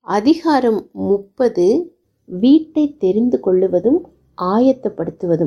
அதிகாரம் முப்பது வீட்டை தெரிந்து கொள்ளுவதும் ஆயத்தப்படுத்துவதும்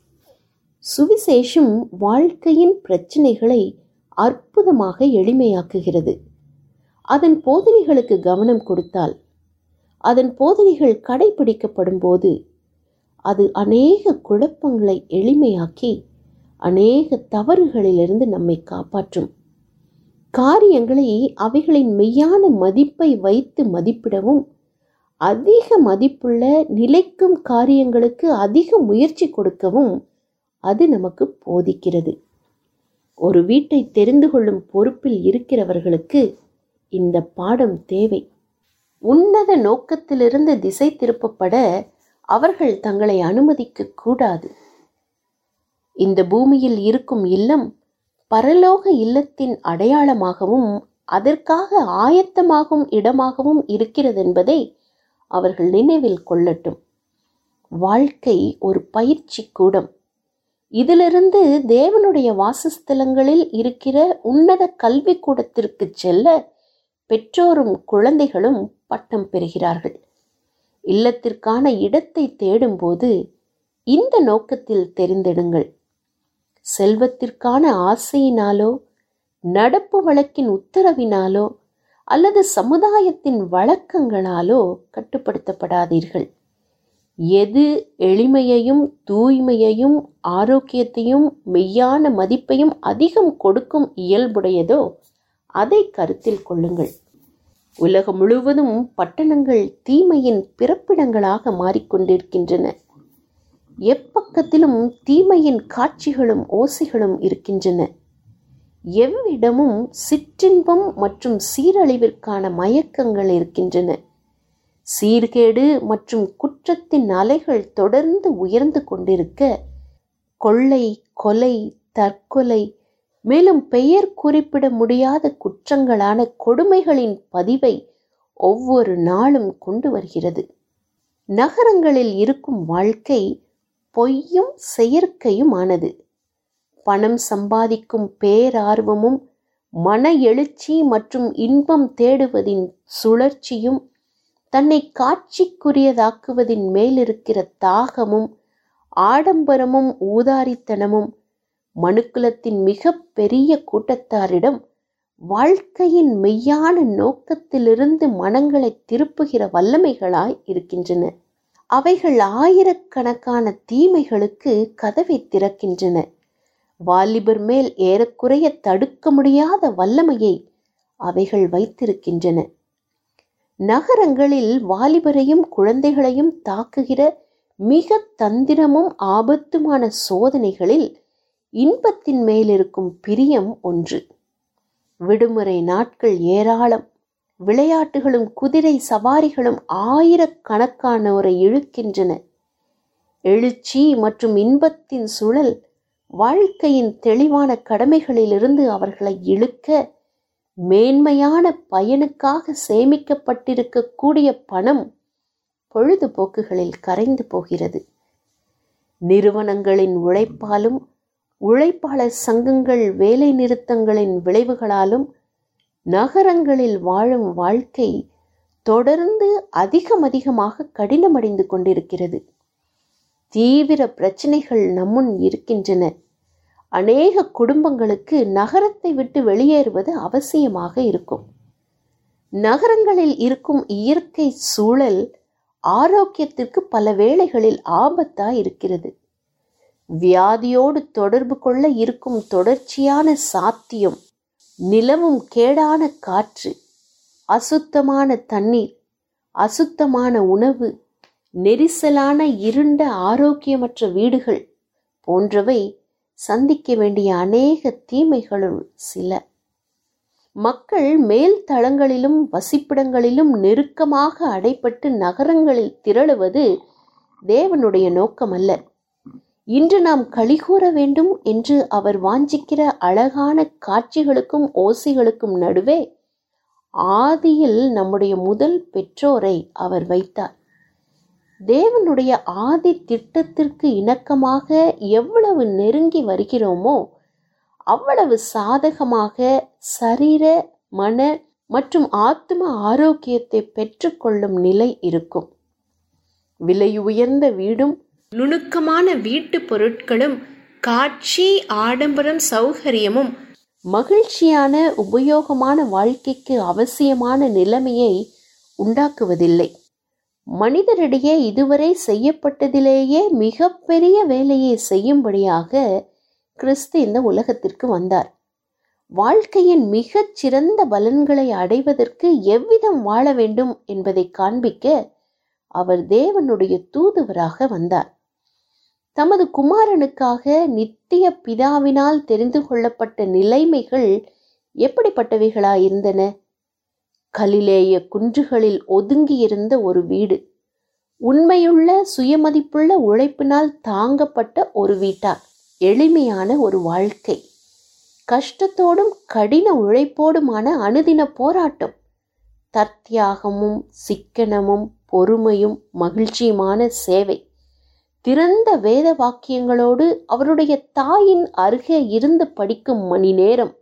சுவிசேஷம் வாழ்க்கையின் பிரச்சனைகளை அற்புதமாக எளிமையாக்குகிறது அதன் போதனைகளுக்கு கவனம் கொடுத்தால் அதன் போதனைகள் கடைபிடிக்கப்படும் போது அது அநேக குழப்பங்களை எளிமையாக்கி அநேக தவறுகளிலிருந்து நம்மை காப்பாற்றும் காரியங்களை அவைகளின் மெய்யான மதிப்பை வைத்து மதிப்பிடவும் அதிக மதிப்புள்ள நிலைக்கும் காரியங்களுக்கு அதிக முயற்சி கொடுக்கவும் அது நமக்கு போதிக்கிறது ஒரு வீட்டை தெரிந்து கொள்ளும் பொறுப்பில் இருக்கிறவர்களுக்கு இந்த பாடம் தேவை உன்னத நோக்கத்திலிருந்து திசை திருப்பப்பட அவர்கள் தங்களை அனுமதிக்க கூடாது இந்த பூமியில் இருக்கும் இல்லம் பரலோக இல்லத்தின் அடையாளமாகவும் அதற்காக ஆயத்தமாகும் இடமாகவும் இருக்கிறதென்பதை அவர்கள் நினைவில் கொள்ளட்டும் வாழ்க்கை ஒரு பயிற்சி கூடம் இதிலிருந்து தேவனுடைய வாசஸ்தலங்களில் இருக்கிற உன்னத கல்வி கூடத்திற்கு செல்ல பெற்றோரும் குழந்தைகளும் பட்டம் பெறுகிறார்கள் இல்லத்திற்கான இடத்தை தேடும்போது இந்த நோக்கத்தில் தெரிந்தெடுங்கள் செல்வத்திற்கான ஆசையினாலோ நடப்பு வழக்கின் உத்தரவினாலோ அல்லது சமுதாயத்தின் வழக்கங்களாலோ கட்டுப்படுத்தப்படாதீர்கள் எது எளிமையையும் தூய்மையையும் ஆரோக்கியத்தையும் மெய்யான மதிப்பையும் அதிகம் கொடுக்கும் இயல்புடையதோ அதை கருத்தில் கொள்ளுங்கள் உலகம் முழுவதும் பட்டணங்கள் தீமையின் பிறப்பிடங்களாக மாறிக்கொண்டிருக்கின்றன எப்பக்கத்திலும் தீமையின் காட்சிகளும் ஓசைகளும் இருக்கின்றன எவ்விடமும் சிற்றின்பம் மற்றும் சீரழிவிற்கான மயக்கங்கள் இருக்கின்றன சீர்கேடு மற்றும் குற்றத்தின் அலைகள் தொடர்ந்து உயர்ந்து கொண்டிருக்க கொள்ளை கொலை தற்கொலை மேலும் பெயர் குறிப்பிட முடியாத குற்றங்களான கொடுமைகளின் பதிவை ஒவ்வொரு நாளும் கொண்டு வருகிறது நகரங்களில் இருக்கும் வாழ்க்கை பொய்யும் செயற்கையுமானது பணம் சம்பாதிக்கும் பேரார்வமும் மன எழுச்சி மற்றும் இன்பம் தேடுவதின் சுழற்சியும் தன்னை காட்சிக்குரியதாக்குவதின் மேலிருக்கிற தாகமும் ஆடம்பரமும் ஊதாரித்தனமும் மனுக்குலத்தின் மிக பெரிய கூட்டத்தாரிடம் வாழ்க்கையின் மெய்யான நோக்கத்திலிருந்து மனங்களை திருப்புகிற வல்லமைகளாய் இருக்கின்றன அவைகள் ஆயிரக்கணக்கான தீமைகளுக்கு கதவை திறக்கின்றன வாலிபர் மேல் ஏறக்குறைய தடுக்க முடியாத வல்லமையை அவைகள் வைத்திருக்கின்றன நகரங்களில் வாலிபரையும் குழந்தைகளையும் தாக்குகிற மிக தந்திரமும் ஆபத்துமான சோதனைகளில் இன்பத்தின் மேலிருக்கும் பிரியம் ஒன்று விடுமுறை நாட்கள் ஏராளம் விளையாட்டுகளும் குதிரை சவாரிகளும் ஆயிரக்கணக்கானோரை இழுக்கின்றன எழுச்சி மற்றும் இன்பத்தின் சுழல் வாழ்க்கையின் தெளிவான கடமைகளிலிருந்து அவர்களை இழுக்க மேன்மையான பயனுக்காக சேமிக்கப்பட்டிருக்கக்கூடிய பணம் பொழுதுபோக்குகளில் கரைந்து போகிறது நிறுவனங்களின் உழைப்பாலும் உழைப்பாளர் சங்கங்கள் வேலை நிறுத்தங்களின் விளைவுகளாலும் நகரங்களில் வாழும் வாழ்க்கை தொடர்ந்து அதிகம் அதிகமாக கடினமடைந்து கொண்டிருக்கிறது தீவிர பிரச்சனைகள் நம்முன் இருக்கின்றன அநேக குடும்பங்களுக்கு நகரத்தை விட்டு வெளியேறுவது அவசியமாக இருக்கும் நகரங்களில் இருக்கும் இயற்கை சூழல் ஆரோக்கியத்திற்கு பல வேளைகளில் ஆபத்தாய் இருக்கிறது வியாதியோடு தொடர்பு கொள்ள இருக்கும் தொடர்ச்சியான சாத்தியம் நிலவும் கேடான காற்று அசுத்தமான தண்ணீர் அசுத்தமான உணவு நெரிசலான இருண்ட ஆரோக்கியமற்ற வீடுகள் போன்றவை சந்திக்க வேண்டிய அநேக தீமைகளுள் சில மக்கள் மேல் தளங்களிலும் வசிப்பிடங்களிலும் நெருக்கமாக அடைப்பட்டு நகரங்களில் திரளுவது தேவனுடைய நோக்கமல்ல இன்று நாம் கழிகூற வேண்டும் என்று அவர் வாஞ்சிக்கிற அழகான காட்சிகளுக்கும் ஓசைகளுக்கும் நடுவே ஆதியில் நம்முடைய முதல் பெற்றோரை அவர் வைத்தார் தேவனுடைய ஆதி திட்டத்திற்கு இணக்கமாக எவ்வளவு நெருங்கி வருகிறோமோ அவ்வளவு சாதகமாக சரீர மன மற்றும் ஆத்ம ஆரோக்கியத்தை பெற்றுக்கொள்ளும் நிலை இருக்கும் விலை உயர்ந்த வீடும் நுணுக்கமான வீட்டு பொருட்களும் காட்சி ஆடம்பரம் சௌகரியமும் மகிழ்ச்சியான உபயோகமான வாழ்க்கைக்கு அவசியமான நிலைமையை உண்டாக்குவதில்லை மனிதரிடையே இதுவரை செய்யப்பட்டதிலேயே மிகப்பெரிய வேலையை செய்யும்படியாக கிறிஸ்து இந்த உலகத்திற்கு வந்தார் வாழ்க்கையின் மிகச் சிறந்த பலன்களை அடைவதற்கு எவ்விதம் வாழ வேண்டும் என்பதை காண்பிக்க அவர் தேவனுடைய தூதுவராக வந்தார் தமது குமாரனுக்காக நித்திய பிதாவினால் தெரிந்து கொள்ளப்பட்ட நிலைமைகள் எப்படிப்பட்டவைகளாயிருந்தன கலிலேய குன்றுகளில் ஒதுங்கியிருந்த ஒரு வீடு உண்மையுள்ள சுயமதிப்புள்ள உழைப்பினால் தாங்கப்பட்ட ஒரு வீட்டார் எளிமையான ஒரு வாழ்க்கை கஷ்டத்தோடும் கடின உழைப்போடுமான அனுதின போராட்டம் தற்தியாகமும் சிக்கனமும் பொறுமையும் மகிழ்ச்சியுமான சேவை திறந்த வேத வாக்கியங்களோடு அவருடைய தாயின் அருகே இருந்து படிக்கும் மணி நேரம்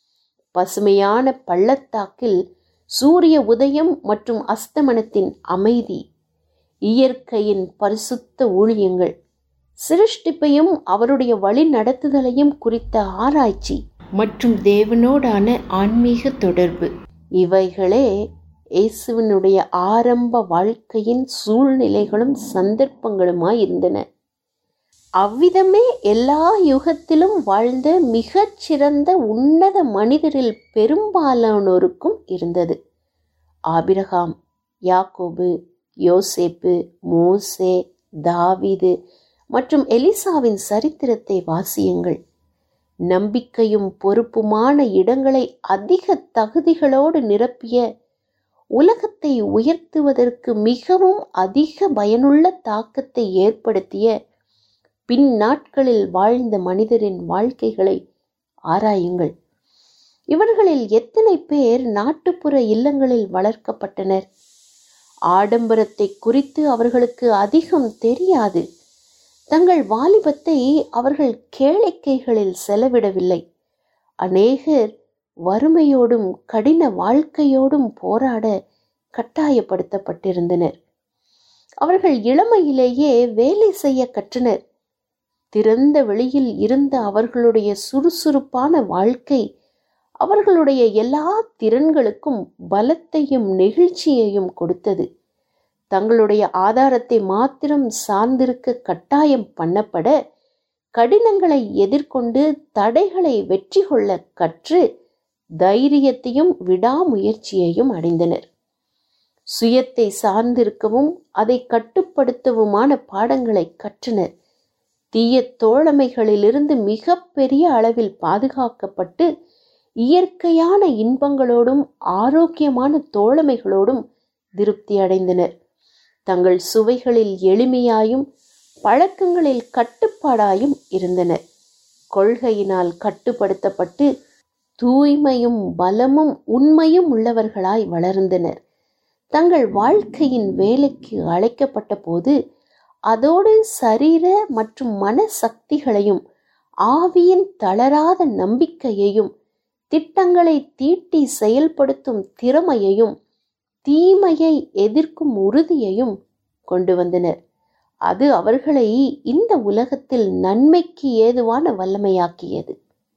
பசுமையான பள்ளத்தாக்கில் சூரிய உதயம் மற்றும் அஸ்தமனத்தின் அமைதி இயற்கையின் பரிசுத்த ஊழியங்கள் சிருஷ்டிப்பையும் அவருடைய வழி நடத்துதலையும் குறித்த ஆராய்ச்சி மற்றும் தேவனோடான ஆன்மீக தொடர்பு இவைகளே இயேசுவினுடைய ஆரம்ப வாழ்க்கையின் சூழ்நிலைகளும் சந்தர்ப்பங்களுமாய் இருந்தன அவ்விதமே எல்லா யுகத்திலும் வாழ்ந்த மிகச்சிறந்த உன்னத மனிதரில் பெரும்பாலானோருக்கும் இருந்தது ஆபிரகாம் யாக்கோபு யோசேப்பு மோசே தாவிது மற்றும் எலிசாவின் சரித்திரத்தை வாசியுங்கள் நம்பிக்கையும் பொறுப்புமான இடங்களை அதிக தகுதிகளோடு நிரப்பிய உலகத்தை உயர்த்துவதற்கு மிகவும் அதிக பயனுள்ள தாக்கத்தை ஏற்படுத்திய பின் நாட்களில் வாழ்ந்த மனிதரின் வாழ்க்கைகளை ஆராயுங்கள் இவர்களில் எத்தனை பேர் நாட்டுப்புற இல்லங்களில் வளர்க்கப்பட்டனர் ஆடம்பரத்தை குறித்து அவர்களுக்கு அதிகம் தெரியாது தங்கள் வாலிபத்தை அவர்கள் கேளிக்கைகளில் செலவிடவில்லை அநேகர் வறுமையோடும் கடின வாழ்க்கையோடும் போராட கட்டாயப்படுத்தப்பட்டிருந்தனர் அவர்கள் இளமையிலேயே வேலை செய்ய கற்றனர் திறந்த வெளியில் இருந்த அவர்களுடைய சுறுசுறுப்பான வாழ்க்கை அவர்களுடைய எல்லா திறன்களுக்கும் பலத்தையும் நெகிழ்ச்சியையும் கொடுத்தது தங்களுடைய ஆதாரத்தை மாத்திரம் சார்ந்திருக்க கட்டாயம் பண்ணப்பட கடினங்களை எதிர்கொண்டு தடைகளை வெற்றி கொள்ள கற்று தைரியத்தையும் விடாமுயற்சியையும் அடைந்தனர் சுயத்தை சார்ந்திருக்கவும் அதை கட்டுப்படுத்தவுமான பாடங்களை கற்றனர் தீய தோழமைகளிலிருந்து மிக பெரிய அளவில் பாதுகாக்கப்பட்டு இயற்கையான இன்பங்களோடும் ஆரோக்கியமான தோழமைகளோடும் திருப்தி அடைந்தனர் தங்கள் சுவைகளில் எளிமையாயும் பழக்கங்களில் கட்டுப்பாடாயும் இருந்தனர் கொள்கையினால் கட்டுப்படுத்தப்பட்டு தூய்மையும் பலமும் உண்மையும் உள்ளவர்களாய் வளர்ந்தனர் தங்கள் வாழ்க்கையின் வேலைக்கு அழைக்கப்பட்ட போது அதோடு சரீர மற்றும் மன சக்திகளையும் ஆவியின் தளராத நம்பிக்கையையும் திட்டங்களை தீட்டி செயல்படுத்தும் திறமையையும் தீமையை எதிர்க்கும் உறுதியையும் கொண்டு வந்தனர் அது அவர்களை இந்த உலகத்தில் நன்மைக்கு ஏதுவான வல்லமையாக்கியது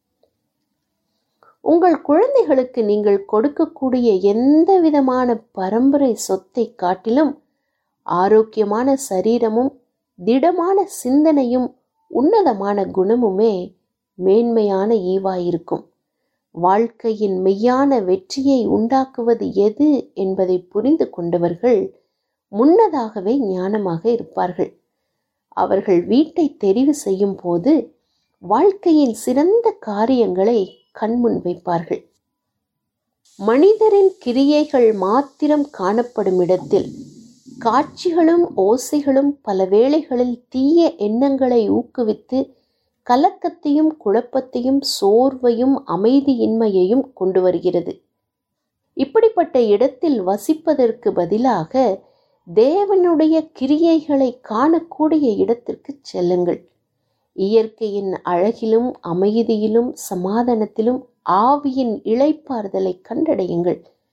உங்கள் குழந்தைகளுக்கு நீங்கள் கொடுக்கக்கூடிய எந்த விதமான பரம்பரை சொத்தை காட்டிலும் ஆரோக்கியமான சரீரமும் திடமான சிந்தனையும் உன்னதமான குணமுமே மேன்மையான ஈவாயிருக்கும் வாழ்க்கையின் மெய்யான வெற்றியை உண்டாக்குவது எது என்பதை புரிந்து கொண்டவர்கள் முன்னதாகவே ஞானமாக இருப்பார்கள் அவர்கள் வீட்டை தெரிவு செய்யும் போது வாழ்க்கையின் சிறந்த காரியங்களை கண்முன் வைப்பார்கள் மனிதரின் கிரியைகள் மாத்திரம் காணப்படும் இடத்தில் காட்சிகளும் ஓசைகளும் பல வேளைகளில் தீய எண்ணங்களை ஊக்குவித்து கலக்கத்தையும் குழப்பத்தையும் சோர்வையும் அமைதியின்மையையும் கொண்டு வருகிறது இப்படிப்பட்ட இடத்தில் வசிப்பதற்கு பதிலாக தேவனுடைய கிரியைகளை காணக்கூடிய இடத்திற்கு செல்லுங்கள் இயற்கையின் அழகிலும் அமைதியிலும் சமாதானத்திலும் ஆவியின் இளைப்பாறுதலை கண்டடையுங்கள்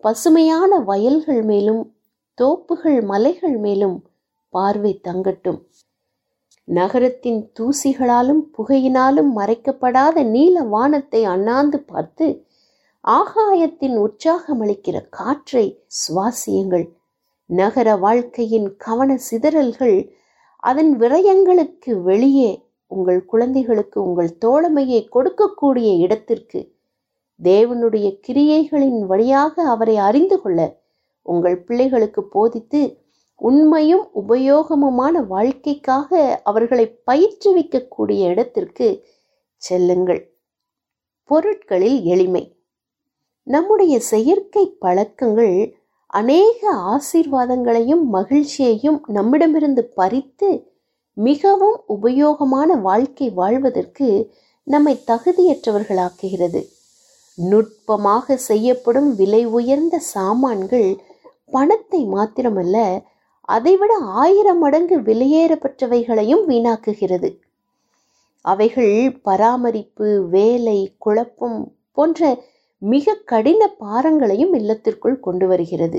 பசுமையான வயல்கள் மேலும் தோப்புகள் மலைகள் மேலும் பார்வை தங்கட்டும் நகரத்தின் தூசிகளாலும் புகையினாலும் மறைக்கப்படாத நீல வானத்தை அண்ணாந்து பார்த்து ஆகாயத்தின் உற்சாகமளிக்கிற காற்றை சுவாசியுங்கள் நகர வாழ்க்கையின் கவன சிதறல்கள் அதன் விரயங்களுக்கு வெளியே உங்கள் குழந்தைகளுக்கு உங்கள் தோழமையை கொடுக்கக்கூடிய இடத்திற்கு தேவனுடைய கிரியைகளின் வழியாக அவரை அறிந்து கொள்ள உங்கள் பிள்ளைகளுக்கு போதித்து உண்மையும் உபயோகமுமான வாழ்க்கைக்காக அவர்களை பயிற்றுவிக்கக்கூடிய இடத்திற்கு செல்லுங்கள் பொருட்களில் எளிமை நம்முடைய செயற்கை பழக்கங்கள் அநேக ஆசீர்வாதங்களையும் மகிழ்ச்சியையும் நம்மிடமிருந்து பறித்து மிகவும் உபயோகமான வாழ்க்கை வாழ்வதற்கு நம்மை தகுதியற்றவர்களாக்குகிறது நுட்பமாக செய்யப்படும் விலை உயர்ந்த சாமான்கள் பணத்தை மாத்திரமல்ல அதைவிட ஆயிரம் மடங்கு விலையேறப்பட்டவைகளையும் வீணாக்குகிறது அவைகள் பராமரிப்பு வேலை குழப்பம் போன்ற மிக கடின பாரங்களையும் இல்லத்திற்குள் கொண்டு வருகிறது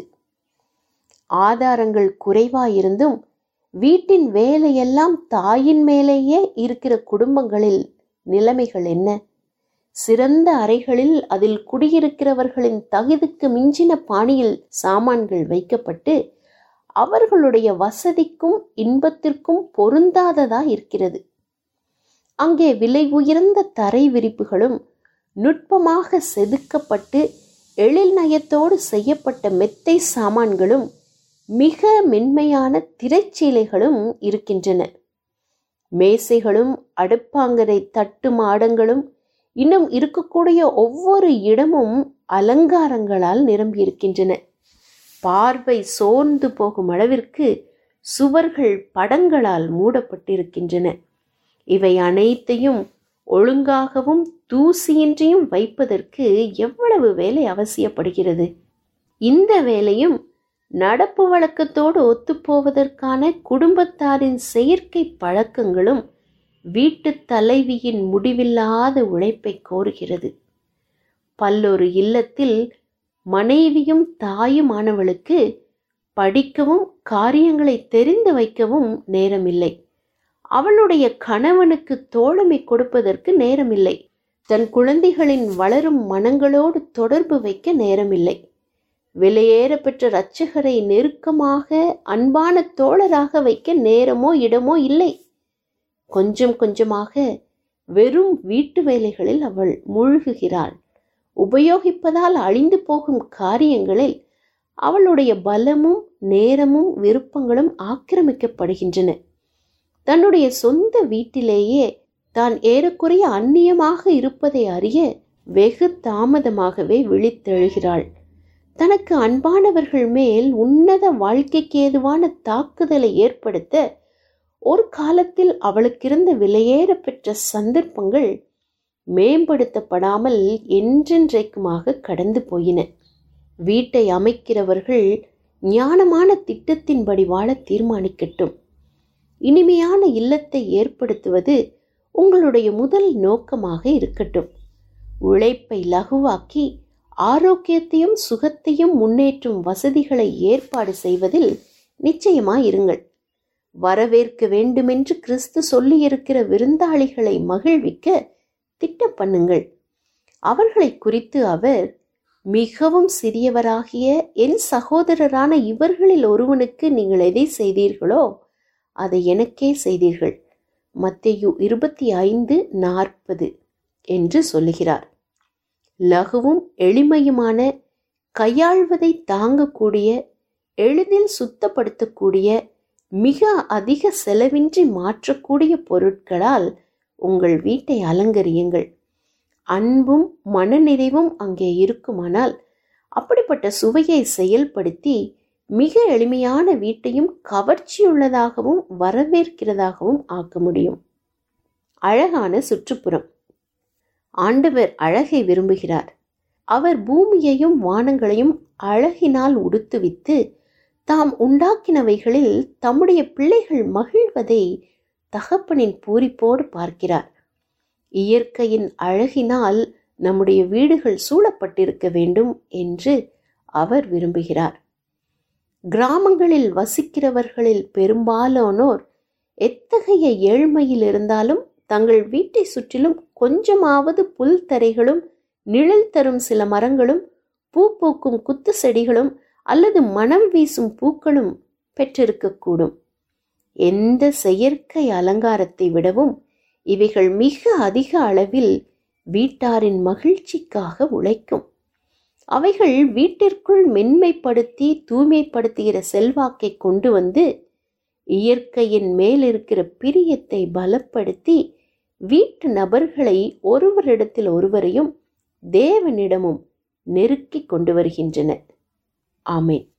ஆதாரங்கள் குறைவாயிருந்தும் வீட்டின் வேலையெல்லாம் தாயின் மேலேயே இருக்கிற குடும்பங்களில் நிலைமைகள் என்ன சிறந்த அறைகளில் அதில் குடியிருக்கிறவர்களின் தகுதிக்கு மிஞ்சின பாணியில் சாமான்கள் வைக்கப்பட்டு அவர்களுடைய வசதிக்கும் இன்பத்திற்கும் பொருந்தாததா இருக்கிறது அங்கே விலை உயர்ந்த தரை விரிப்புகளும் நுட்பமாக செதுக்கப்பட்டு எழில் நயத்தோடு செய்யப்பட்ட மெத்தை சாமான்களும் மிக மென்மையான திரைச்சீலைகளும் இருக்கின்றன மேசைகளும் அடுப்பாங்கரை தட்டு மாடங்களும் இன்னும் இருக்கக்கூடிய ஒவ்வொரு இடமும் அலங்காரங்களால் நிரம்பியிருக்கின்றன பார்வை சோர்ந்து போகும் அளவிற்கு சுவர்கள் படங்களால் மூடப்பட்டிருக்கின்றன இவை அனைத்தையும் ஒழுங்காகவும் தூசியின்றியும் வைப்பதற்கு எவ்வளவு வேலை அவசியப்படுகிறது இந்த வேலையும் நடப்பு வழக்கத்தோடு ஒத்துப்போவதற்கான குடும்பத்தாரின் செயற்கை பழக்கங்களும் வீட்டு தலைவியின் முடிவில்லாத உழைப்பை கோருகிறது பல்லொரு இல்லத்தில் மனைவியும் தாயுமானவளுக்கு படிக்கவும் காரியங்களை தெரிந்து வைக்கவும் நேரமில்லை அவளுடைய கணவனுக்கு தோழமை கொடுப்பதற்கு நேரமில்லை தன் குழந்தைகளின் வளரும் மனங்களோடு தொடர்பு வைக்க நேரமில்லை விலையேற பெற்ற இரட்சகரை நெருக்கமாக அன்பான தோழராக வைக்க நேரமோ இடமோ இல்லை கொஞ்சம் கொஞ்சமாக வெறும் வீட்டு வேலைகளில் அவள் மூழ்குகிறாள் உபயோகிப்பதால் அழிந்து போகும் காரியங்களில் அவளுடைய பலமும் நேரமும் விருப்பங்களும் ஆக்கிரமிக்கப்படுகின்றன தன்னுடைய சொந்த வீட்டிலேயே தான் ஏறக்குறைய அந்நியமாக இருப்பதை அறிய வெகு தாமதமாகவே விழித்தெழுகிறாள் தனக்கு அன்பானவர்கள் மேல் உன்னத வாழ்க்கைக்கு ஏதுவான தாக்குதலை ஏற்படுத்த ஒரு காலத்தில் அவளுக்கிருந்த விலையேற பெற்ற சந்தர்ப்பங்கள் மேம்படுத்தப்படாமல் என்றென்றைக்குமாக கடந்து போயின வீட்டை அமைக்கிறவர்கள் ஞானமான திட்டத்தின்படி வாழ தீர்மானிக்கட்டும் இனிமையான இல்லத்தை ஏற்படுத்துவது உங்களுடைய முதல் நோக்கமாக இருக்கட்டும் உழைப்பை லகுவாக்கி ஆரோக்கியத்தையும் சுகத்தையும் முன்னேற்றும் வசதிகளை ஏற்பாடு செய்வதில் நிச்சயமாயிருங்கள் வரவேற்க வேண்டுமென்று கிறிஸ்து சொல்லியிருக்கிற விருந்தாளிகளை மகிழ்விக்க திட்டம் பண்ணுங்கள் அவர்களை குறித்து அவர் மிகவும் சிறியவராகிய என் சகோதரரான இவர்களில் ஒருவனுக்கு நீங்கள் எதை செய்தீர்களோ அதை எனக்கே செய்தீர்கள் மத்தேயு இருபத்தி ஐந்து நாற்பது என்று சொல்லுகிறார் லகுவும் எளிமையுமான கையாள்வதை தாங்கக்கூடிய எளிதில் சுத்தப்படுத்தக்கூடிய மிக அதிக செலவின்றி மாற்றக்கூடிய பொருட்களால் உங்கள் வீட்டை அலங்கரியுங்கள் அன்பும் மனநிறைவும் அங்கே இருக்குமானால் அப்படிப்பட்ட சுவையை செயல்படுத்தி மிக எளிமையான வீட்டையும் கவர்ச்சியுள்ளதாகவும் வரவேற்கிறதாகவும் ஆக்க முடியும் அழகான சுற்றுப்புறம் ஆண்டவர் அழகை விரும்புகிறார் அவர் பூமியையும் வானங்களையும் அழகினால் உடுத்துவித்து தாம் உண்டாக்கினவைகளில் தம்முடைய பிள்ளைகள் மகிழ்வதை தகப்பனின் பூரிப்போடு பார்க்கிறார் இயற்கையின் அழகினால் நம்முடைய வீடுகள் சூழப்பட்டிருக்க வேண்டும் என்று அவர் விரும்புகிறார் கிராமங்களில் வசிக்கிறவர்களில் பெரும்பாலானோர் எத்தகைய ஏழ்மையில் இருந்தாலும் தங்கள் வீட்டை சுற்றிலும் கொஞ்சமாவது புல் தரைகளும் நிழல் தரும் சில மரங்களும் பூ பூக்கும் குத்து செடிகளும் அல்லது மனம் வீசும் பூக்களும் பெற்றிருக்கக்கூடும் எந்த செயற்கை அலங்காரத்தை விடவும் இவைகள் மிக அதிக அளவில் வீட்டாரின் மகிழ்ச்சிக்காக உழைக்கும் அவைகள் வீட்டிற்குள் மென்மைப்படுத்தி தூய்மைப்படுத்துகிற செல்வாக்கை கொண்டு வந்து இயற்கையின் மேல் இருக்கிற பிரியத்தை பலப்படுத்தி வீட்டு நபர்களை ஒருவரிடத்தில் ஒருவரையும் தேவனிடமும் நெருக்கி கொண்டு வருகின்றன ஆமேன்